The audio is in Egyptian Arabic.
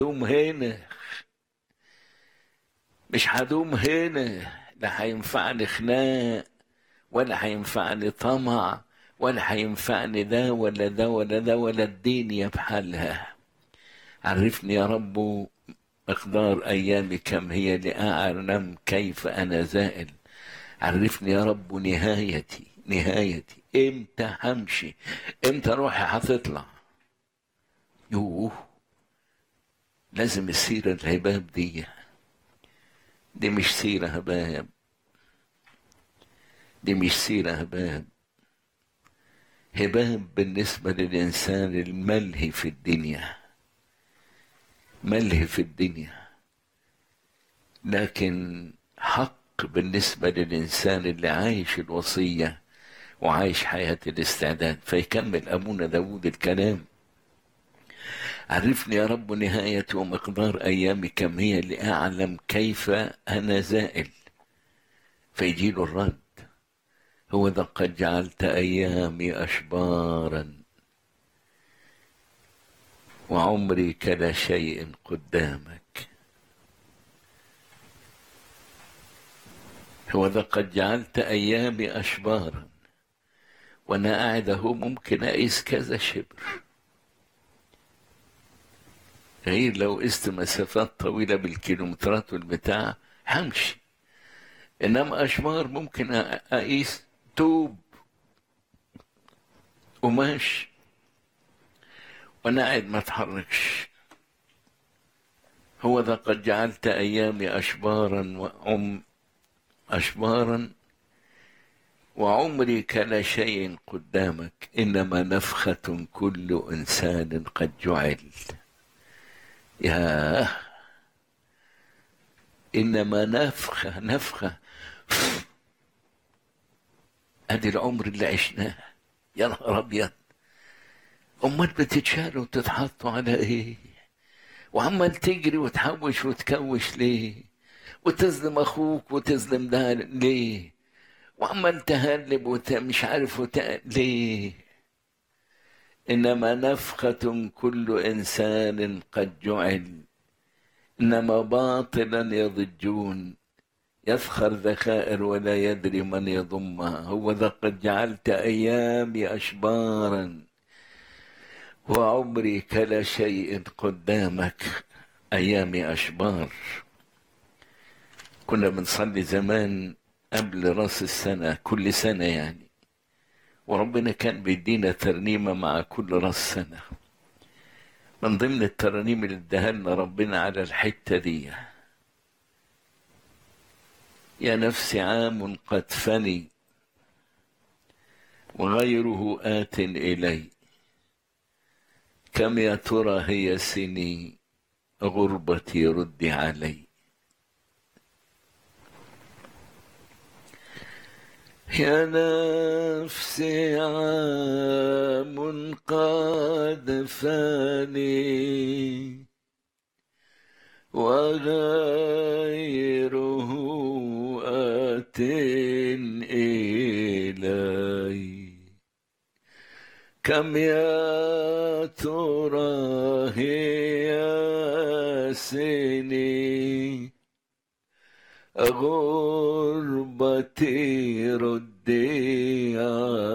هدوم هنا مش هدوم هنا لا هينفعني خناق ولا هينفعني طمع ولا هينفعني ده ولا ده ولا ده ولا الدنيا بحالها عرفني يا رب مقدار أيامي كم هي لأعلم كيف أنا زائل عرفني يا رب نهايتي نهايتي امتى همشي امتى روحي هتطلع يوه لازم السيرة الهباب دي دي مش سيرة هباب دي مش سيرة هباب هباب بالنسبة للإنسان الملهي في الدنيا ملهي في الدنيا لكن حق بالنسبة للإنسان اللي عايش الوصية وعايش حياة الاستعداد فيكمل أبونا داود الكلام عرفني يا رب نهاية ومقدار أيامي كم هي لأعلم كيف أنا زائل فيجيله الرد هو ذا قد جعلت أيامي أشبارا وعمري كلا شيء قدامك هو ذا قد جعلت أيامي أشبارا وأنا قاعد أهو ممكن أقيس كذا شبر غير لو قست مسافات طويلة بالكيلومترات والبتاع همشي إنما أشبار ممكن أقيس توب قماش وأنا قاعد ما أتحركش هو ذا قد جعلت أيامي أشبارا وعم أشبارا وعمري كلا شيء قدامك إنما نفخة كل إنسان قد جعل يا إنما نفخة نفخة أدي العمر اللي عشناه يا نهار أبيض أمال بتتشالوا وتتحطوا على إيه وعمال تجري وتحوش وتكوش ليه وتظلم أخوك وتظلم ده ليه وعمال تهلب وت... مش عارف وت... ليه إنما نفخة كل إنسان قد جعل إنما باطلا يضجون يفخر ذخائر ولا يدري من يضمها هو ذا قد جعلت أيامي أشبارا وعمري كلا شيء قدامك أيامي أشبار كنا بنصلي زمان قبل راس السنة كل سنة يعني وربنا كان بيدينا ترنيمة مع كل راس سنة من ضمن الترانيم اللي اداها لنا ربنا على الحتة دي يا نفس عام قد فني وغيره آت إلي كم يا ترى هي سني غربتي ردي علي يا نفسي عام قد فاني وغيره آت إلي كم يا ترى هي سني غربتي ردي